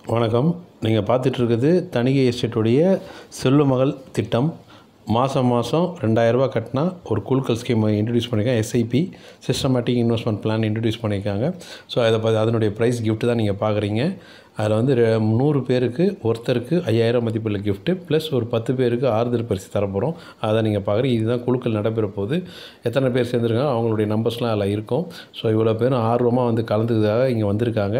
வணக்கம் நீங்கள் பார்த்துட்ருக்குது தணிகை எஸ்டேட்டுடைய செல்லுமகள் திட்டம் மாதம் மாதம் ரெண்டாயிரரூபா கட்டினா ஒரு குழுக்கள் ஸ்கீம் இன்ட்ரடியூஸ் பண்ணியிருக்காங்க SIP systematic investment plan introduce பண்ணியிருக்காங்க ஸோ அதை ப அதனுடைய ப்ரைஸ் gift தான் நீங்கள் பார்க்குறீங்க அதில் வந்து ரெ- நூறு பேருக்கு ஒருத்தருக்கு ஐயாயிரம் மதிப்புள்ள gift ப்ளஸ் ஒரு பத்து பேருக்கு ஆறுதல் பரிசு தரப்போகிறோம் அதை நீங்கள் பார்க்குறீங்க இதுதான் குழுக்கள் நடைபெற போகுது எத்தனை பேர் சேர்ந்துருக்காங்க அவங்களுடைய நம்பர்ஸ்லாம் அதில் இருக்கும் ஸோ இவ்வளோ பேரும் ஆர்வமாக வந்து கலந்துக்கிறதுக்காக இங்கே வந்திருக்காங்க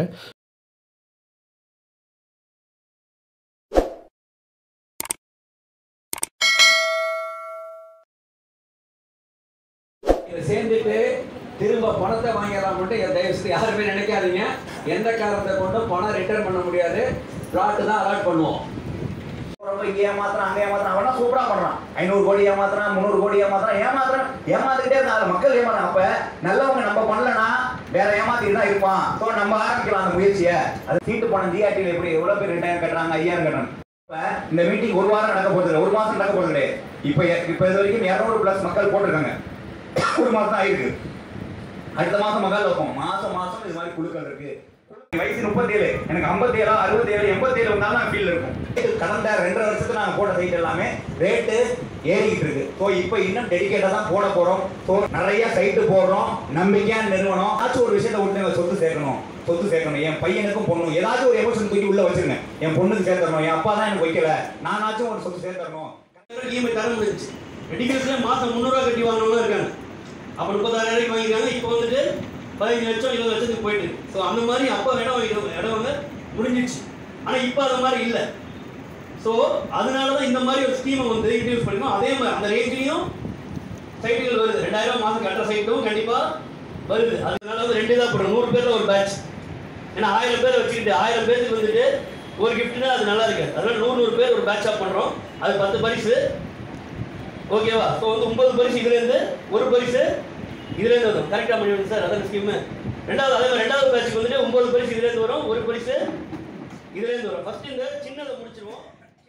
இதை சேர்ந்துட்டு திரும்ப பணத்தை வாங்கிடலாம் மட்டும் என் தயவு செய்து யாருமே நினைக்காதீங்க எந்த காரணத்தை கொண்டும் பணம் ரிட்டர்ன் பண்ண முடியாது பிளாட்டு தான் அலாட் பண்ணுவோம் ரொம்ப இங்க ஏமாத்துறான் அங்க ஏமாத்துறான் அவனா சூப்பரா பண்றான் ஐநூறு கோடி ஏமாத்துறான் முந்நூறு கோடி ஏமாத்துறான் ஏமாத்துறான் ஏமாத்திட்டே இருந்தா மக்கள் ஏமாறான் அப்ப நல்லவங்க நம்ம பண்ணலனா வேற ஏமாத்திட்டு தான் இருப்பான் ஸோ நம்ம ஆரம்பிக்கலாம் அந்த முயற்சியை அது சீட்டு பணம் ஜிஆர்டியில் எப்படி எவ்வளவு பேர் ரெண்டாயிரம் கட்டுறாங்க ஐயாயிரம் கட்டுறாங்க இப்ப இந்த மீட்டிங் ஒரு வாரம் நடக்க போகுது இல்ல, ஒரு மாசம் நடக்க போகுது கிடையாது இப்ப இப்ப இது வரைக்கும் இரநூறு பிளஸ் மக்கள் போட்டிருக்காங்க ஒரு மாசம் தான் ஆயிருக்கு அடுத்த மாசம் மகால் வைப்போம் மாசம் மாசம் இது மாதிரி குழுக்கள் இருக்கு வயசு முப்பத்தேழு எனக்கு ஐம்பத்தேழு அறுபத்தேழு எண்பத்தேழு வந்தாலும் நான் ஃபீல் இருக்கும் கடந்த ரெண்டரை வருஷத்துல நாங்கள் போட்ட சைட் எல்லாமே ரேட்டு ஏறிக்கிட்டு இருக்கு ஸோ இப்போ இன்னும் டெடிக்கேட்டாக தான் போட போறோம் ஸோ நிறைய சைட்டு போடுறோம் நம்பிக்கையான நிறுவனம் ஏதாச்சும் ஒரு விஷயத்தை விட்டு சொத்து சேர்க்கணும் சொத்து சேர்க்கணும் என் பையனுக்கும் பொண்ணும் ஏதாச்சும் ஒரு எமோஷன் தூக்கி உள்ள வச்சிருங்க என் பொண்ணுக்கு சேர்த்தரணும் என் அப்பா தான் எனக்கு வைக்கல நானாச்சும் ஒரு சொத்து சேர்த்தரணும் இஎம்ஐ தர முடிஞ்சிச்சு மெடிக்கல்ஸ்ல மாசம் முந்நூறுவா கட்டி வாங்கினவங்க இருக்காங்க அப்போ முப்பத்தாயிரம் ரூபாய்க்கு வாங்கிருக்காங்க இப்போ வந்துட்டு பதினஞ்சு லட்சம் இருபது லட்சத்துக்கு போயிட்டு ஸோ அந்த மாதிரி அப்போ இடம் வைக்கணும் இடம் வந்து முடிஞ்சிச்சு ஆனால் இப்போ அது மாதிரி இல்லை ஸோ அதனால தான் இந்த மாதிரி ஒரு ஸ்கீமை வந்து இன்ட்ரடியூஸ் பண்ணிக்கணும் அதே மாதிரி அந்த ரேஞ்சிலையும் சைட்டுகள் வருது ரெண்டாயிரம் மாதம் கட்டுற சைட்டும் கண்டிப்பாக வருது அதனால வந்து ரெண்டு இதாக போடுறோம் நூறு பேரில் ஒரு பேட்ச் ஏன்னா ஆயிரம் பேர் வச்சுக்கிட்டு ஆயிரம் பேருக்கு வந்துட்டு ஒரு கிஃப்ட்னா அது நல்லா இருக்காது அதனால நூறு நூறு பேர் ஒரு பேட்சாக பண்ணுறோம் அது பத்து பரிசு ஓகேவா ஸோ வந்து ஒன்பது பரிசு இதுலேருந்து ஒரு பரிசு இதுலேருந்து வரும் கரெக்டாக பண்ணிவிடுங்க சார் அதான் ஸ்கீமு ரெண்டாவது அதே மாதிரி ரெண்டாவது பேட்சுக்கு வந்துட்டு ஒன்பது பரிசு இதுலேருந்து வரும் ஒரு பரிசு இதுலேருந்து வரும் ஃபர்ஸ்ட் இந்த சின்னதை முடிச்சிருவோம்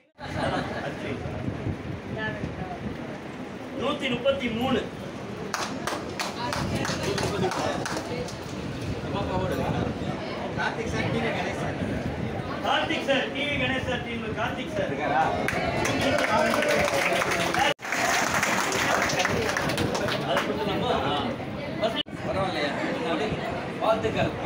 நூற்றி முப்பத்தி மூணு Karthik sir TV Ganesh sir team Karthik sir அது மட்டும் நம்ம பரவாயில்லையா வாழ்த்துக்கள்